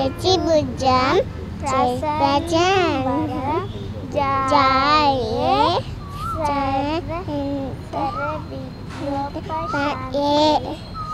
చేచి భుజం ప్రజం జాయే ఏ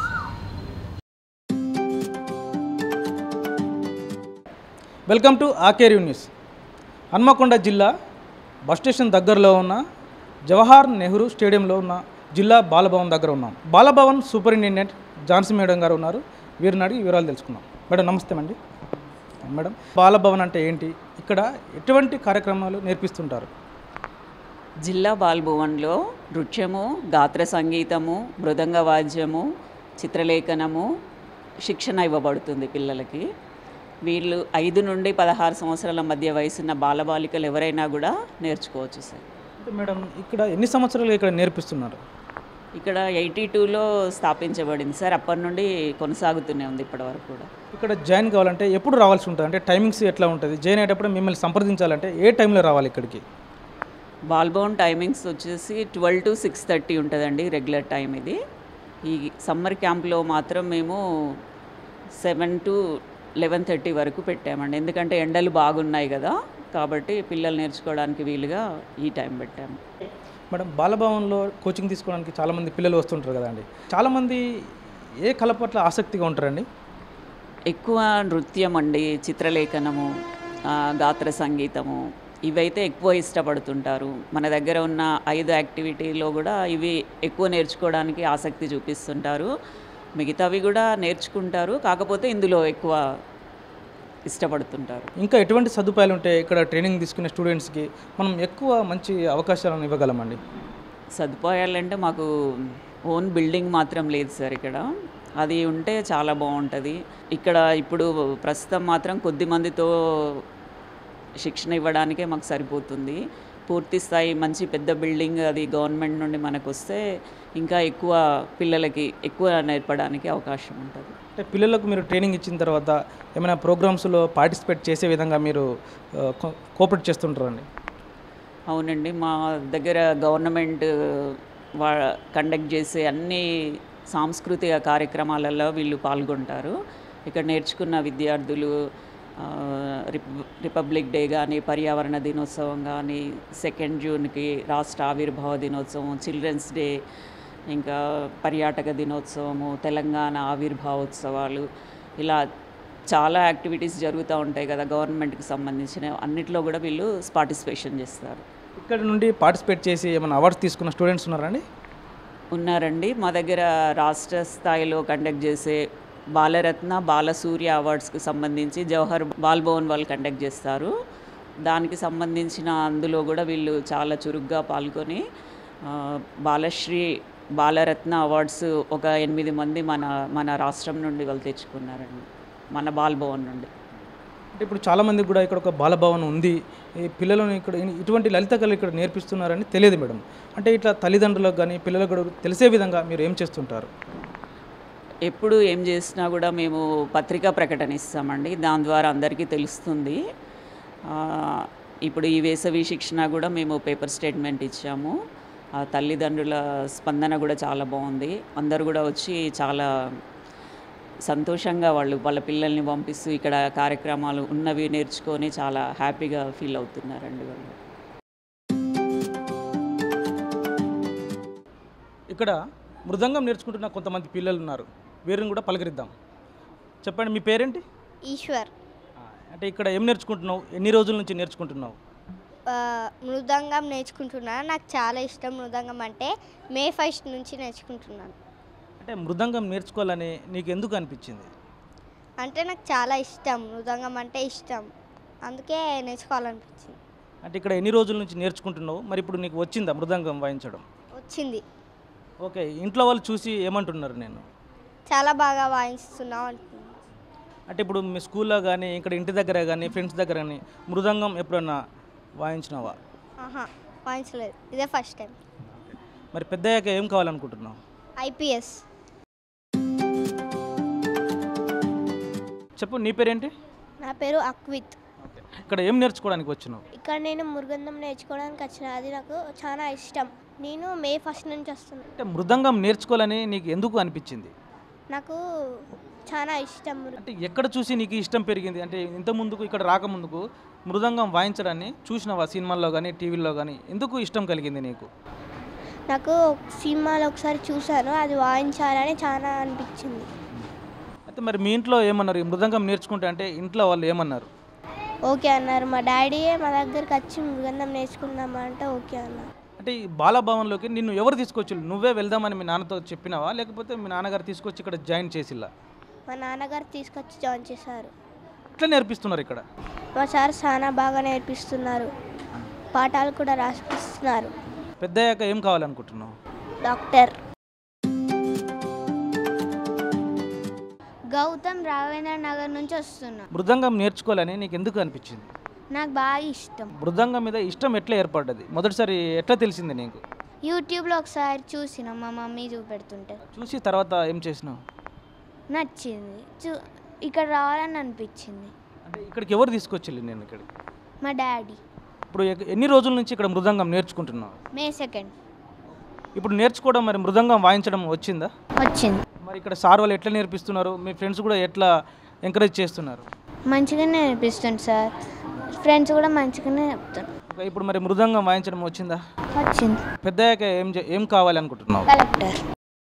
వెల్కమ్ టు ఆకేర్ న్యూస్ హన్మకొండ జిల్లా బస్ స్టేషన్ దగ్గరలో ఉన్న జవహర్ నెహ్రూ స్టేడియంలో ఉన్న జిల్లా బాలభవన్ దగ్గర ఉన్నాం బాలభవన్ సూపరింటెండెంట్ ఝాన్సీ మేడం గారు ఉన్నారు వీరిని అడిగి వివరాలు తెలుసుకుందాం మేడం నమస్తే అండి మేడం బాలభవన్ అంటే ఏంటి ఇక్కడ ఎటువంటి కార్యక్రమాలు నేర్పిస్తుంటారు జిల్లా బాల్భవన్లో నృత్యము గాత్ర సంగీతము మృదంగ వాద్యము చిత్రలేఖనము శిక్షణ ఇవ్వబడుతుంది పిల్లలకి వీళ్ళు ఐదు నుండి పదహారు సంవత్సరాల మధ్య వయసున్న బాలబాలికలు ఎవరైనా కూడా నేర్చుకోవచ్చు సార్ అంటే మేడం ఇక్కడ ఎన్ని సంవత్సరాలు ఇక్కడ నేర్పిస్తున్నారు ఇక్కడ ఎయిటీ టూలో స్థాపించబడింది సార్ అప్పటి నుండి కొనసాగుతూనే ఉంది ఇప్పటి వరకు కూడా ఇక్కడ జాయిన్ కావాలంటే ఎప్పుడు రావాల్సి ఉంటుంది అంటే టైమింగ్స్ ఎట్లా ఉంటుంది జాయిన్ అయ్యేటప్పుడు మిమ్మల్ని సంప్రదించాలంటే ఏ టైంలో రావాలి ఇక్కడికి బాల్బౌన్ టైమింగ్స్ వచ్చేసి ట్వెల్వ్ టు సిక్స్ థర్టీ ఉంటుందండి రెగ్యులర్ టైం ఇది ఈ సమ్మర్ క్యాంప్లో మాత్రం మేము సెవెన్ టు లెవెన్ థర్టీ వరకు పెట్టామండి ఎందుకంటే ఎండలు బాగున్నాయి కదా కాబట్టి పిల్లలు నేర్చుకోవడానికి వీలుగా ఈ టైం పెట్టాము మేడం బాలభవన్లో కోచింగ్ తీసుకోవడానికి చాలామంది పిల్లలు వస్తుంటారు కదండి చాలామంది ఏ కళ పట్ల ఆసక్తిగా ఉంటారండి ఎక్కువ నృత్యం అండి చిత్రలేఖనము ఆ, గాత్ర సంగీతము ఇవైతే ఎక్కువ ఇష్టపడుతుంటారు మన దగ్గర ఉన్న ఐదు యాక్టివిటీలో కూడా ఇవి ఎక్కువ నేర్చుకోవడానికి ఆసక్తి చూపిస్తుంటారు మిగతావి కూడా నేర్చుకుంటారు కాకపోతే ఇందులో ఎక్కువ ఇష్టపడుతుంటారు ఇంకా ఎటువంటి సదుపాయాలు ఉంటాయి ఇక్కడ ట్రైనింగ్ తీసుకునే స్టూడెంట్స్కి మనం ఎక్కువ మంచి అవకాశాలను ఇవ్వగలమండి సదుపాయాలంటే మాకు ఓన్ బిల్డింగ్ మాత్రం లేదు సార్ ఇక్కడ అది ఉంటే చాలా బాగుంటుంది ఇక్కడ ఇప్పుడు ప్రస్తుతం మాత్రం కొద్ది మందితో శిక్షణ ఇవ్వడానికే మాకు సరిపోతుంది పూర్తి స్థాయి మంచి పెద్ద బిల్డింగ్ అది గవర్నమెంట్ నుండి మనకు వస్తే ఇంకా ఎక్కువ పిల్లలకి ఎక్కువ నేర్పడానికి అవకాశం ఉంటుంది అంటే పిల్లలకు మీరు ట్రైనింగ్ ఇచ్చిన తర్వాత ఏమైనా ప్రోగ్రామ్స్లో పార్టిసిపేట్ చేసే విధంగా మీరు కోఆపరేట్ చేస్తుంటారండి అవునండి మా దగ్గర గవర్నమెంట్ వా కండక్ట్ చేసే అన్ని సాంస్కృతిక కార్యక్రమాలలో వీళ్ళు పాల్గొంటారు ఇక్కడ నేర్చుకున్న విద్యార్థులు ఆ, రిప- రిపబ్లిక్ డే కానీ పర్యావరణ దినోత్సవం కానీ సెకండ్ జూన్కి రాష్ట్ర ఆవిర్భావ దినోత్సవం చిల్డ్రన్స్ డే ఇంకా పర్యాటక దినోత్సవము తెలంగాణ ఆవిర్భావోత్సవాలు ఇలా చాలా యాక్టివిటీస్ జరుగుతూ ఉంటాయి కదా గవర్నమెంట్కి సంబంధించిన అన్నిట్లో కూడా వీళ్ళు పార్టిసిపేషన్ చేస్తారు ఇక్కడ నుండి పార్టిసిపేట్ చేసి ఏమైనా అవార్డ్స్ తీసుకున్న స్టూడెంట్స్ ఉన్నారండి ఉన్నారండి మా దగ్గర రాష్ట్ర స్థాయిలో కండక్ట్ చేసే బాలరత్న బాలసూర్య అవార్డ్స్కి సంబంధించి జవహర్ బాల్భవన్ వాళ్ళు కండక్ట్ చేస్తారు దానికి సంబంధించిన అందులో కూడా వీళ్ళు చాలా చురుగ్గా పాల్గొని ఆ, బాలశ్రీ బాలరత్న అవార్డ్స్ ఒక ఎనిమిది మంది మన మన రాష్ట్రం నుండి వాళ్ళు తెచ్చుకున్నారండి మన బాల్భవన్ నుండి అంటే ఇప్పుడు చాలామంది కూడా ఇక్కడ ఒక బాలభవన్ ఉంది ఈ పిల్లలను ఇక్కడ ఇటువంటి లలిత కళలు ఇక్కడ నేర్పిస్తున్నారని తెలియదు మేడం అంటే ఇట్లా తల్లిదండ్రులకు కానీ పిల్లలకు కూడా తెలిసే విధంగా మీరు ఏం చేస్తుంటారు ఎప్పుడు ఏం చేసినా కూడా మేము పత్రికా ప్రకటన ఇస్తామండి దాని ద్వారా అందరికీ తెలుస్తుంది ఆ, ఇప్పుడు ఈ వేసవి శిక్షణ కూడా మేము పేపర్ స్టేట్మెంట్ ఇచ్చాము ఆ తల్లిదండ్రుల స్పందన కూడా చాలా బాగుంది అందరు కూడా వచ్చి చాలా సంతోషంగా వాళ్ళు వాళ్ళ పిల్లల్ని పంపిస్తూ ఇక్కడ కార్యక్రమాలు ఉన్నవి నేర్చుకొని చాలా హ్యాపీగా ఫీల్ అవుతున్నారండి వాళ్ళు ఇక్కడ మృదంగం నేర్చుకుంటున్న కొంతమంది పిల్లలు ఉన్నారు వీరిని కూడా పలకరిద్దాం చెప్పండి మీ పేరేంటి ఈశ్వర్ ఆ, అంటే ఇక్కడ ఏం నేర్చుకుంటున్నావు ఎన్ని రోజుల నుంచి నేర్చుకుంటున్నావు ఆ, మృదంగం నేర్చుకుంటున్నాను నాకు చాలా ఇష్టం మృదంగం అంటే మే ఫస్ట్ నుంచి నేర్చుకుంటున్నాను అంటే మృదంగం నేర్చుకోవాలని నీకు ఎందుకు అనిపించింది అంటే నాకు చాలా ఇష్టం మృదంగం అంటే ఇష్టం అందుకే నేర్చుకోవాలనిపించింది అంటే ఇక్కడ ఎన్ని రోజుల నుంచి నేర్చుకుంటున్నావు మరి ఇప్పుడు నీకు వచ్చిందా మృదంగం వాయించడం వచ్చింది ఓకే ఇంట్లో వాళ్ళు చూసి ఏమంటున్నారు నేను చాలా బాగా వాయిస్తున్నావు అంటున్నాను అంటే ఇప్పుడు మీ స్కూల్లో కానీ ఇక్కడ ఇంటి దగ్గర కానీ ఫ్రెండ్స్ దగ్గర కానీ మృదంగం ఎప్పుడన్నా వాయించినావా ఆహా వాయించలేదు ఇదే ఫస్ట్ టైం మరి పెద్దయ్యాక ఏం కావాలనుకుంటున్నావు ఐపీఎస్ చెప్పు నీ పేరేంటి నా పేరు అక్విత్ ఇక్కడ ఏం నేర్చుకోవడానికి వచ్చినావు ఇక్కడ నేను మృగంధం నేర్చుకోవడానికి వచ్చిన అది నాకు చాలా ఇష్టం నేను మే ఫస్ట్ నుంచి వస్తున్నాను అంటే మృదంగం నేర్చుకోవాలని నీకు ఎందుకు అనిపించింది నాకు చాలా ఇష్టం అంటే ఎక్కడ చూసి నీకు ఇష్టం పెరిగింది అంటే ఇంత ముందుకు ఇక్కడ రాకముందుకు మృదంగం వాయించడాన్ని చూసినావా సినిమాల్లో కానీ టీవీలో కానీ ఎందుకు ఇష్టం కలిగింది నీకు నాకు సినిమాలో ఒకసారి చూశాను అది వాయించాలని చాలా అనిపించింది అయితే మరి మీ ఇంట్లో ఏమన్నారు ఈ మృదంగం నేర్చుకుంటే అంటే ఇంట్లో వాళ్ళు ఏమన్నారు ఓకే అన్నారు మా డాడీయే మా దగ్గరికి వచ్చి మృగంధం నేర్చుకుందామా అంటే ఓకే అన్నారు అంటే ఈ బాలభవన్లోకి నిన్ను ఎవరు తీసుకొచ్చి నువ్వే వెళ్దామని మీ నాన్నతో చెప్పినావా లేకపోతే మీ నాన్నగారు తీసుకొచ్చి ఇక్కడ జాయిన్ చేసిల్లా మా నాన్నగారు తీసుకొచ్చి జాయిన్ చేశారు ఎట్లా నేర్పిస్తున్నారు ఇక్కడ మా సార్ చాలా బాగా నేర్పిస్తున్నారు పాఠాలు కూడా రాసిస్తున్నారు పెద్దయ్యాక ఏం కావాలనుకుంటున్నావు డాక్టర్ గౌతమ్ రావేంద్ర నగర్ నుంచి వస్తున్నా మృదంగం నేర్చుకోవాలని నీకు ఎందుకు అనిపించింది నాకు బాగా ఇష్టం మృదంగం మీద ఇష్టం ఎట్లా ఏర్పడ్డది మొదటిసారి ఎట్లా తెలిసింది నీకు యూట్యూబ్లో ఒకసారి చూసిన మా మమ్మీ చూపెడుతుంటే చూసి తర్వాత ఏం చేసినావు నచ్చింది చూ ఇక్కడ రావాలని అనిపించింది అంటే ఇక్కడికి ఎవరు తీసుకొచ్చి నేను ఇక్కడికి మా డాడీ ఇప్పుడు ఎక్- ఎన్ని రోజుల నుంచి ఇక్కడ మృదంగం నేర్చుకుంటున్నావు మే సెకండ్ ఇప్పుడు నేర్చుకోవడం మరి మృదంగం వాయించడం వచ్చిందా వచ్చింది మరి ఇక్కడ సార్ వాళ్ళు ఎట్లా నేర్పిస్తున్నారు మీ ఫ్రెండ్స్ కూడా ఎట్లా ఎంకరేజ్ చేస్తున్నారు మంచిగానే నేర్పిస్తుంది సార్ ఫ్రెండ్స్ కూడా మంచిగానే చెప్తాను ఓకే, ఇప్పుడు మరి మృదంగం వాయించడం వచ్చిందా వచ్చింది పెద్దయ్యాక ఏం చే- ఏం కావాలి అనుకుంటున్నావు కలెక్టర్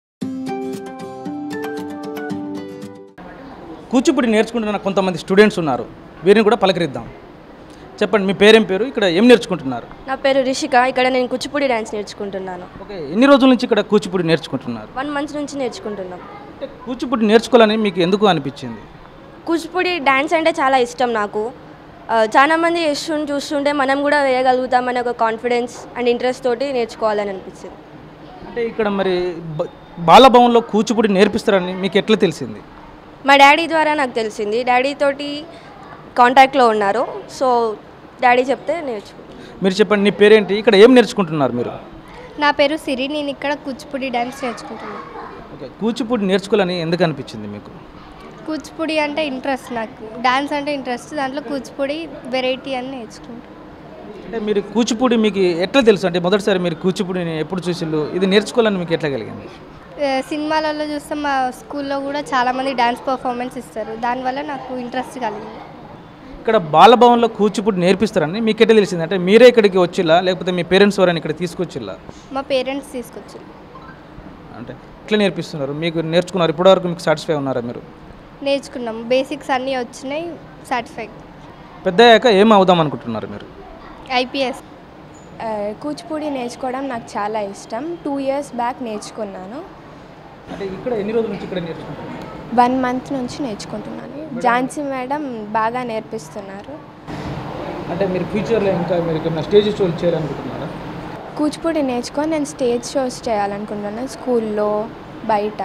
కూచిపూడి నేర్చుకుంటున్న కొంతమంది స్టూడెంట్స్ ఉన్నారు వీరిని కూడా పలకరిద్దాం చెప్పండి మీ పేరేం పేరు ఇక్కడ ఏం నేర్చుకుంటున్నారు నా పేరు రిషిక ఇక్కడ నేను కూచిపూడి డ్యాన్స్ నేర్చుకుంటున్నాను ఓకే ఎన్ని రోజుల నుంచి ఇక్కడ కూచిపూడి నేర్చుకుంటున్నారు వన్ మంత్ నుంచి నేర్చుకుంటున్నాం అంటే కూచిపూడి నేర్చుకోవాలని మీకు ఎందుకు అనిపించింది కూచిపూడి డ్యాన్స్ అంటే చాలా ఇష్టం నాకు ఆ, చాలా మంది చేస్తుంటే చూస్తుంటే మనం కూడా వేయగలుగుతామనే ఒక కాన్ఫిడెన్స్ అండ్ ఇంట్రెస్ట్ తోటి నేర్చుకోవాలని అనిపించింది అంటే ఇక్కడ మరి బ- బాలభవన్లో కూచిపూడి నేర్పిస్తారని మీకు ఎట్లా తెలిసింది మా డాడీ ద్వారా నాకు తెలిసింది డాడీ తోటి కాంటాక్ట్లో ఉన్నారు సో డాడీ చెప్తే నేర్చుకున్నాను మీరు చెప్పండి నీ పేరేంటి ఇక్కడ ఏం నేర్చుకుంటున్నారు మీరు నా పేరు సిరి నేను ఇక్కడ కూచిపూడి డ్యాన్స్ నేర్చుకుంటున్నాను ఓకే కూచిపూడి నేర్చుకోవాలని ఎందుకు అనిపించింది మీకు కూచిపూడి అంటే ఇంట్రెస్ట్ నాకు డ్యాన్స్ అంటే ఇంట్రెస్ట్ దాంట్లో కూచిపూడి వెరైటీ అని నేర్చుకుంటాను అంటే మీరు కూచిపూడి మీకు ఎట్లా తెలుసు అంటే మొదటిసారి మీరు కూచిపూడిని ఎప్పుడు చూసిళ్ళు ఇది నేర్చుకోవాలని మీకు ఎట్లా కలిగింది ఆ, సినిమాలలో చూస్తే మా స్కూల్లో కూడా చాలామంది డ్యాన్స్ పర్ఫార్మెన్స్ ఇస్తారు దానివల్ల నాకు ఇంట్రెస్ట్ కలిగింది ఇక్కడ బాలభవన్లో కూచిపూడి నేర్పిస్తారని మీకు ఎట్లా తెలిసింది అంటే మీరే ఇక్కడికి వచ్చిల్లా లేకపోతే మీ పేరెంట్స్ ఎవరైనా ఇక్కడ తీసుకొచ్చిల్లా మా పేరెంట్స్ తీసుకొచ్చి అంటే ఎట్లా నేర్పిస్తున్నారు మీకు నేర్చుకున్నారు ఇప్పటివరకు మీకు సాటిస్ఫై ఉన్నారా మీరు నేర్చుకున్నాం బేసిక్స్ అన్నీ వచ్చినాయి సాటిస్ఫై పెద్ద అయ్యాక ఏం అవుదాం అనుకుంటున్నారు మీరు ఐపీఎస్ ఆ, కూచిపూడి నేర్చుకోవడం నాకు చాలా ఇష్టం టూ ఇయర్స్ బ్యాక్ నేర్చుకున్నాను అంటే ఇక్కడ ఎన్ని రోజుల నుంచి ఇక్కడ నేర్చుకుంటున్నారు వన్ మంత్ నుంచి నేర్చుకుంటున్నాను ఝాన్సీ మేడం బాగా నేర్పిస్తున్నారు అంటే మీరు ఫ్యూచర్లో ఇంకా మీరు ఏమైనా స్టేజ్ షోలు చేయాలనుకుంటున్నారా కూచిపూడి నేర్చుకొని నేను స్టేజ్ షోస్ చేయాలనుకుంటున్నాను స్కూల్లో బయట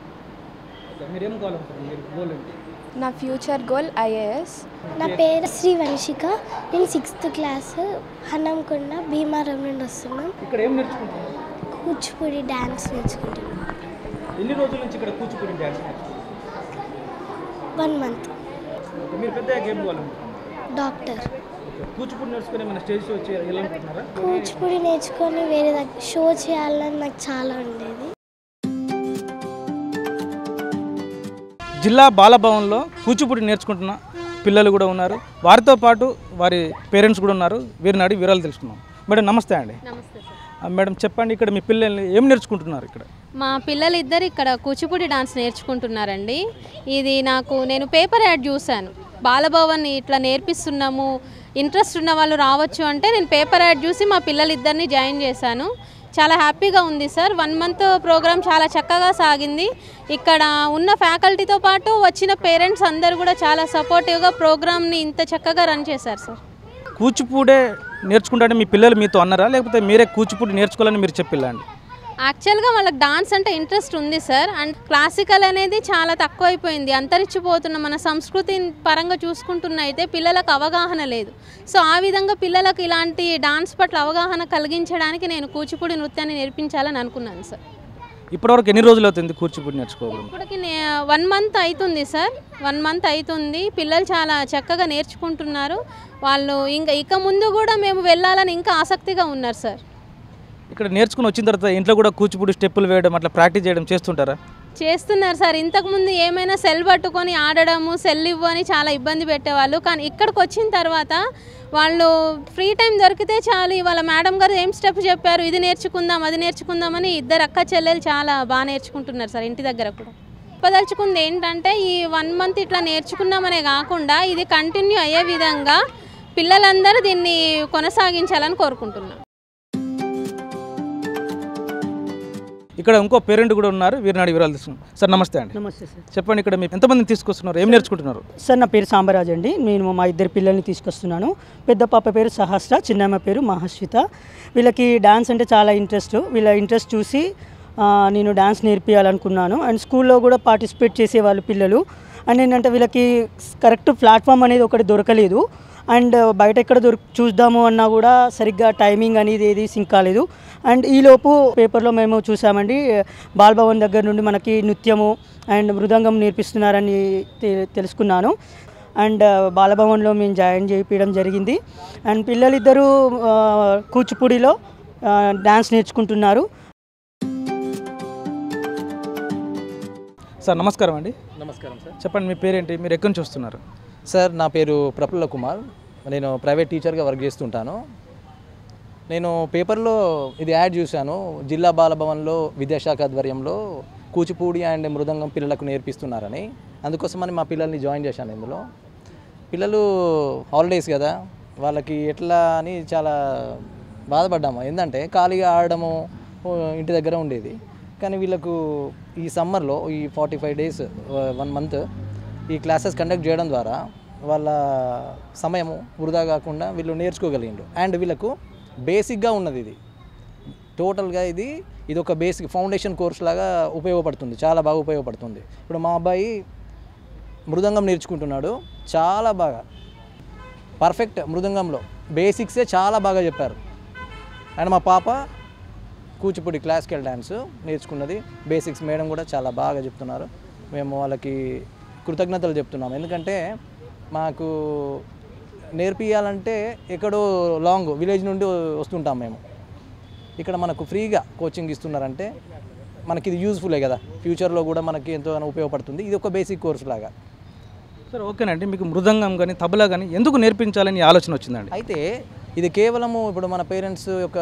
ఓకే, మీరు ఏం కావాలనుకుంటున్నారు మీరు గోల్ ఏంటి నా ఫ్యూచర్ గోల్ ఐఏఎస్ నా పేరు శ్రీ వంశిక నేను సిక్స్త్ క్లాస్ హన్నంకొండ భీమారం నుండి వస్తున్నాం ఇక్కడ ఏం నేర్చుకుంటున్నారు కూచిపూడి డ్యాన్స్ నేర్చుకుంటున్నాం ఎన్ని రోజుల నుంచి ఇక్కడ కూచిపూడి డ్యాన్స్ నేర్చుకుంటున్నారు వన్ మంత్ ఓకే, మీరు పెద్ద అయ్యాక ఏం కావాలనుకుంటున్నారు డాక్టర్ ఓకే, కూచిపూడి నేర్చుకుని ఏమైనా స్టేజ్ షో చేయాలనుకుంటున్నారా కూచిపూడి నేర్చుకొని వేరే దగ్గర షో చేయాలని నాకు చాలా ఉండేది జిల్లా బాలభవన్లో కూచిపూడి నేర్చుకుంటున్న పిల్లలు కూడా ఉన్నారు వారితో పాటు వారి పేరెంట్స్ కూడా ఉన్నారు వీరిని అడిగి వివరాలు తెలుసుకున్నాం మేడం నమస్తే అండి నమస్తే సార్ ఆ, మేడం చెప్పండి ఇక్కడ మీ పిల్లల్ని ఏం నేర్చుకుంటున్నారు ఇక్కడ మా పిల్లలిద్దరు ఇక్కడ కూచిపూడి డాన్స్ నేర్చుకుంటున్నారండి ఇది నాకు నేను పేపర్ యాడ్ చూశాను బాలభవన్ ఇట్లా నేర్పిస్తున్నాము ఇంట్రెస్ట్ ఉన్న వాళ్ళు రావచ్చు అంటే నేను పేపర్ యాడ్ చూసి మా పిల్లలిద్దరిని జాయిన్ చేశాను చాలా హ్యాపీగా ఉంది సార్ వన్ మంత్ ప్రోగ్రామ్ చాలా చక్కగా సాగింది ఇక్కడ ఉన్న ఫ్యాకల్టీతో పాటు వచ్చిన పేరెంట్స్ అందరూ కూడా చాలా సపోర్టివ్గా ప్రోగ్రామ్ని ఇంత చక్కగా రన్ చేశారు సార్ కూచిపూడే నేర్చుకుంటే మీ పిల్లలు మీతో అన్నారా లేకపోతే మీరే కూచిపూడి నేర్చుకోవాలని మీరు చెప్పిల్లా అండి యాక్చువల్గా వాళ్ళకి డాన్స్ అంటే ఇంట్రెస్ట్ ఉంది సార్ అండ్ క్లాసికల్ అనేది చాలా తక్కువైపోయింది అంతరించిపోతున్న మన సంస్కృతి పరంగా చూసుకుంటున్న అయితే పిల్లలకు అవగాహన లేదు సో ఆ విధంగా పిల్లలకు ఇలాంటి డాన్స్ పట్ల అవగాహన కలిగించడానికి నేను కూచిపూడి నృత్యాన్ని నేర్పించాలని అనుకున్నాను సార్ ఇప్పటివరకు ఎన్ని రోజులు అవుతుంది కూచిపూడి నేర్చుకోవడం ఇప్పటికి వన్ మంత్ అవుతుంది సార్ వన్ మంత్ అవుతుంది పిల్లలు చాలా చక్కగా నేర్చుకుంటున్నారు వాళ్ళు ఇంకా ఇక ముందు కూడా మేము వెళ్ళాలని ఇంకా ఆసక్తిగా ఉన్నారు సార్ ఇక్కడ నేర్చుకుని వచ్చిన తర్వాత ఇంట్లో కూడా కూచిపూడి స్టెప్పులు వేయడం అట్లా ప్రాక్టీస్ చేయడం చేస్తుంటారా చేస్తున్నారు సార్ ఇంతకుముందు ఏమైనా సెల్ పట్టుకొని ఆడడము సెల్ ఇవ్వు అని చాలా ఇబ్బంది పెట్టేవాళ్ళు కానీ ఇక్కడికి వచ్చిన తర్వాత వాళ్ళు ఫ్రీ టైం దొరికితే చాలు ఇవాళ మేడం గారు ఏం స్టెప్ చెప్పారు ఇది నేర్చుకుందాం అది నేర్చుకుందామని ఇద్దరు అక్క చెల్లెలు చాలా బాగా నేర్చుకుంటున్నారు సార్ ఇంటి దగ్గర కూడా చెప్పదలుచుకుంది ఏంటంటే ఈ వన్ మంత్ ఇట్లా నేర్చుకున్నామనే కాకుండా ఇది కంటిన్యూ అయ్యే విధంగా పిల్లలందరూ దీన్ని కొనసాగించాలని కోరుకుంటున్నాం ఇక్కడ ఇంకో పేరెంట్ కూడా ఉన్నారు వీరిని అడిగి వివరాలు తీసుకున్నాం సార్ నమస్తే అండి నమస్తే సార్ చెప్పండి ఇక్కడ మీరు ఎంతమందిని తీసుకొస్తున్నారు ఏం నేర్చుకుంటున్నారు సార్ నా పేరు సాంబరాజ్ అండి నేను మా ఇద్దరు పిల్లల్ని తీసుకొస్తున్నాను పెద్ద పాప పేరు సహస్ర చిన్నమ్మ పేరు మహస్విత వీళ్ళకి డాన్స్ అంటే చాలా ఇంట్రెస్ట్ వీళ్ళ ఇంట్రెస్ట్ చూసి ఆ, నేను డాన్స్ నేర్పించాలనుకున్నాను అండ్ స్కూల్లో కూడా పార్టిసిపేట్ చేసేవాళ్ళు పిల్లలు అండ్ ఏంటంటే వీళ్ళకి కరెక్ట్ ప్లాట్ఫామ్ అనేది ఒకటి దొరకలేదు అండ్ బయట ఎక్కడ దొరికి చూద్దాము అన్నా కూడా సరిగ్గా టైమింగ్ అనేది ఏది సింక్ కాలేదు అండ్ ఈలోపు పేపర్లో మేము చూసామండి బాలభవన్ దగ్గర నుండి మనకి నృత్యము అండ్ మృదంగం నేర్పిస్తున్నారని తె- తెలుసుకున్నాను అండ్ బాలభవన్లో మేము జాయిన్ చేయించడం జరిగింది అండ్ పిల్లలిద్దరూ ఆ, కూచిపూడిలో ఆ, డాన్స్ నేర్చుకుంటున్నారు సార్ నమస్కారం అండి నమస్కారం సార్ చెప్పండి మీ పేరేంటి మీరు ఎక్కడి నుంచి వస్తున్నారు సార్ నా పేరు ప్రఫుల్ల కుమార్ నేను ప్రైవేట్ టీచర్గా వర్క్ చేస్తుంటాను నేను పేపర్లో ఇది యాడ్ చూశాను జిల్లా బాలభవన్లో విద్యాశాఖ ఆధ్వర్యంలో కూచిపూడి అండ్ మృదంగం పిల్లలకు నేర్పిస్తున్నారని అందుకోసమని మా పిల్లల్ని జాయిన్ చేశాను ఇందులో పిల్లలు హాలిడేస్ కదా వాళ్ళకి ఎట్లా అని చాలా బాధపడ్డాము ఏంటంటే ఖాళీగా ఆడడము ఓ, ఇంటి దగ్గర ఉండేది కానీ వీళ్ళకు ఈ సమ్మర్లో ఈ forty five days one month ఈ క్లాసెస్ కండక్ట్ చేయడం ద్వారా వాళ్ళ సమయము వృధా కాకుండా వీళ్ళు నేర్చుకోగలిగిండ్రు అండ్ వీళ్ళకు బేసిక్గా ఉన్నది ఇది టోటల్గా ఇది ఇది ఒక బేసిక్ ఫౌండేషన్ కోర్స్ లాగా ఉపయోగపడుతుంది చాలా బాగా ఉపయోగపడుతుంది ఇప్పుడు మా అబ్బాయి మృదంగం నేర్చుకుంటున్నాడు చాలా బాగా పర్ఫెక్ట్ మృదంగంలో బేసిక్సే చాలా బాగా చెప్పారు అండ్ మా పాప కూచిపూడి క్లాసికల్ డ్యాన్స్ నేర్చుకున్నది బేసిక్స్ మేడం కూడా చాలా బాగా చెప్తున్నారు మేము వాళ్ళకి కృతజ్ఞతలు చెప్తున్నాం ఎందుకంటే మాకు నేర్పియాలంటే ఎక్కడో లాంగ్ విలేజ్ నుండి వస్తుంటాం మేము ఇక్కడ మనకు ఫ్రీగా కోచింగ్ ఇస్తున్నారంటే మనకి ఇది యూజ్ఫుల్లే కదా ఫ్యూచర్లో కూడా మనకి ఎంతో ఉపయోగపడుతుంది ఇది ఒక బేసిక్ కోర్స్ లాగా సార్ ఓకేనండి మీకు మృదంగం కానీ తబలా కానీ ఎందుకు నేర్పించాలని ఈ ఆలోచన వచ్చిందండి అయితే ఇది కేవలము ఇప్పుడు మన పేరెంట్స్ యొక్క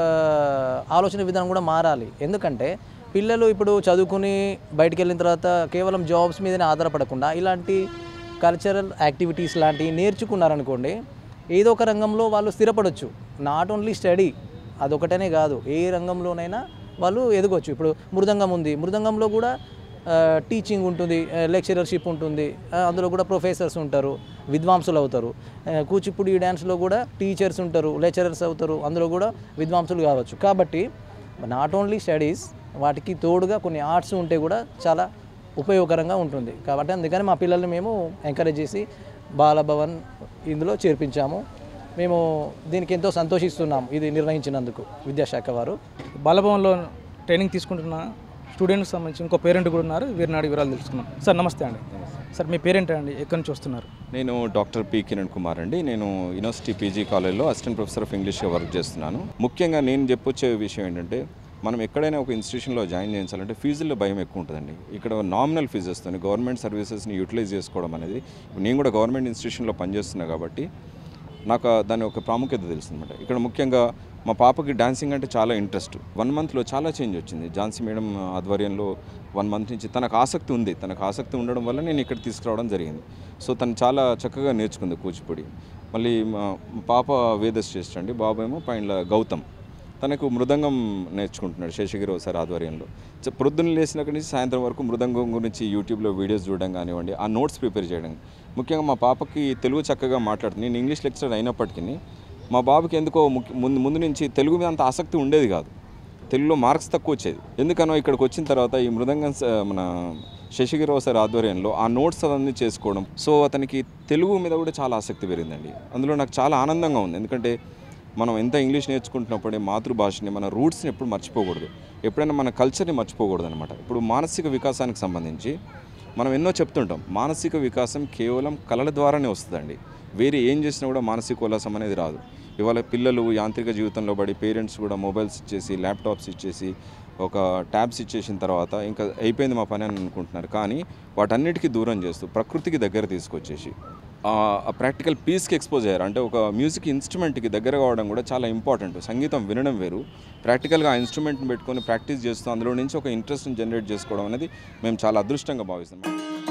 ఆలోచన విధానం కూడా మారాలి ఎందుకంటే పిల్లలు ఇప్పుడు చదువుకుని బయటికి వెళ్ళిన తర్వాత కేవలం జాబ్స్ మీదనే ఆధారపడకుండా ఇలాంటి కల్చరల్ యాక్టివిటీస్ లాంటివి నేర్చుకున్నారనుకోండి ఏదో ఒక రంగంలో వాళ్ళు స్థిరపడవచ్చు నాట్ ఓన్లీ స్టడీ అదొకటనే కాదు ఏ రంగంలోనైనా వాళ్ళు ఎదగవచ్చు ఇప్పుడు మృదంగం ఉంది మృదంగంలో కూడా టీచింగ్ ఉంటుంది లెక్చరర్షిప్ ఉంటుంది ఆ, అందులో కూడా ప్రొఫెసర్స్ ఉంటారు విద్వాంసులు అవుతారు ఆ, కూచిపూడి డ్యాన్స్లో కూడా టీచర్స్ ఉంటారు లెక్చరర్స్ అవుతారు అందులో కూడా విద్వాంసులు కావచ్చు కాబట్టి నాట్ ఓన్లీ స్టడీస్ వాటికి తోడుగా కొన్ని ఆర్ట్స్ ఉంటే కూడా చాలా ఉపయోగకరంగా ఉంటుంది కాబట్టి అందుకని మా పిల్లల్ని మేము ఎంకరేజ్ చేసి బాలభవన్ ఇందులో చేర్పించాము మేము దీనికి ఎంతో సంతోషిస్తున్నాం ఇది నిర్వహించినందుకు విద్యాశాఖ వారు బాలభవన్లో ట్రైనింగ్ తీసుకుంటున్న స్టూడెంట్స్ సంబంధించి ఇంకో పేరెంట్ కూడా ఉన్నారు వీరిని అడిగి వివరాలు తెలుసుకున్నాం సార్ నమస్తే అండి సార్ మీ పేరెంట్ అండి ఎక్కడి నుంచి వస్తున్నారు నేను డాక్టర్ పి కిరణ్ కుమార్ అండి నేను యూనివర్సిటీ పీజీ కాలేజ్లో అసిస్టెంట్ ప్రొఫెసర్ ఆఫ్ ఇంగ్లీష్గా వర్క్ చేస్తున్నాను ముఖ్యంగా నేను చెప్పొచ్చే విషయం ఏంటంటే మనం ఎక్కడైనా ఒక ఇన్స్టిట్యూషన్లో జాయిన్ చేయించాలంటే ఫీజుల్లో భయం ఎక్కువ ఉంటుందండి ఇక్కడ నామినల్ ఫీజెస్తో గవర్నమెంట్ సర్వీసెస్ని యూటిలైజ్ చేసుకోవడం అనేది ఇప్పుడు నేను కూడా గవర్నమెంట్ ఇన్స్టిట్యూషన్లో పనిచేస్తున్నా కాబట్టి నాకు ఆ దాని ఒక ప్రాముఖ్యత తెలుస్తుందన్నమాట ఇక్కడ ముఖ్యంగా మా పాపకి డాన్సింగ్ అంటే చాలా ఇంట్రెస్ట్ వన్ మంత్లో చాలా చేంజ్ వచ్చింది ఝాన్సీ మేడం ఆధ్వర్యంలో వన్ మంత్ నుంచి తనకు ఆసక్తి ఉంది తనకు ఆసక్తి ఉండడం వల్ల నేను ఇక్కడ తీసుకురావడం జరిగింది సో తను చాలా చక్కగా నేర్చుకుంది కూచిపూడి మళ్ళీ మా మా పాప వేదశ్రేష్ఠ అండి బాబు ఏమో పైన గౌతమ్ తనకు మృదంగం నేర్చుకుంటున్నాడు శేషగిరి సార్ ఆధ్వర్యంలో చ- ప్రొద్దున లేచినక్కడి నుంచి సాయంత్రం వరకు మృదంగం గురించి యూట్యూబ్లో వీడియోస్ చూడడం కానివ్వండి ఆ నోట్స్ ప్రిపేర్ చేయడం ముఖ్యంగా మా పాపకి తెలుగు చక్కగా మాట్లాడుతుంది నేను ఇంగ్లీష్ లెక్చరర్ అయినప్పటికీ మా బాబుకి ఎందుకో ముఖ్య- ముందు ముందు నుంచి తెలుగు మీద అంత ఆసక్తి ఉండేది కాదు తెలుగులో మార్క్స్ తక్కువ వచ్చేది ఎందుకనో ఇక్కడికి వచ్చిన తర్వాత ఈ మృదంగం స- మన శశిగిరావు సార్ ఆధ్వర్యంలో ఆ నోట్స్ అవన్నీ చేసుకోవడం సో అతనికి తెలుగు మీద కూడా చాలా ఆసక్తి పెరిగిందండి అందులో నాకు చాలా ఆనందంగా ఉంది ఎందుకంటే మనం ఎంత ఇంగ్లీష్ నేర్చుకుంటున్నప్పుడే మాతృభాషని మన రూట్స్ని ఎప్పుడు మర్చిపోకూడదు ఎప్పుడైనా మన కల్చర్ని మర్చిపోకూడదు అనమాట ఇప్పుడు మానసిక వికాసానికి సంబంధించి మనం ఎన్నో చెప్తుంటాం మానసిక వికాసం కేవలం కళల ద్వారానే వస్తుందండి వేరే ఏం చేసినా కూడా మానసిక ఉల్లాసం అనేది రాదు ఇవాళ పిల్లలు యాంత్రిక జీవితంలో పడి పేరెంట్స్ కూడా మొబైల్స్ ఇచ్చేసి ల్యాప్టాప్స్ ఇచ్చేసి ఒక ట్యాబ్స్ ఇచ్చేసిన తర్వాత ఇంకా అయిపోయింది మా పని అని అనుకుంటున్నారు కానీ వాటన్నిటికీ దూరం చేస్తూ ప్రకృతికి దగ్గర తీసుకొచ్చేసి ఆ ప్రాక్టికల్ పీస్కి ఎక్స్పోజ్ అయ్యారు అంటే ఒక మ్యూజిక్ ఇన్స్ట్రుమెంట్కి దగ్గర కావడం కూడా చాలా ఇంపార్టెంట్ సంగీతం వినడం వేరు ప్రాక్టికల్గా ఆ ఇన్స్ట్రుమెంట్ని పెట్టుకొని ప్రాక్టీస్ చేస్తూ అందులో నుంచి ఒక ఇంట్రెస్ట్ని జనరేట్ చేసుకోవడం అనేది మేము చాలా అదృష్టంగా భావిస్తున్నాం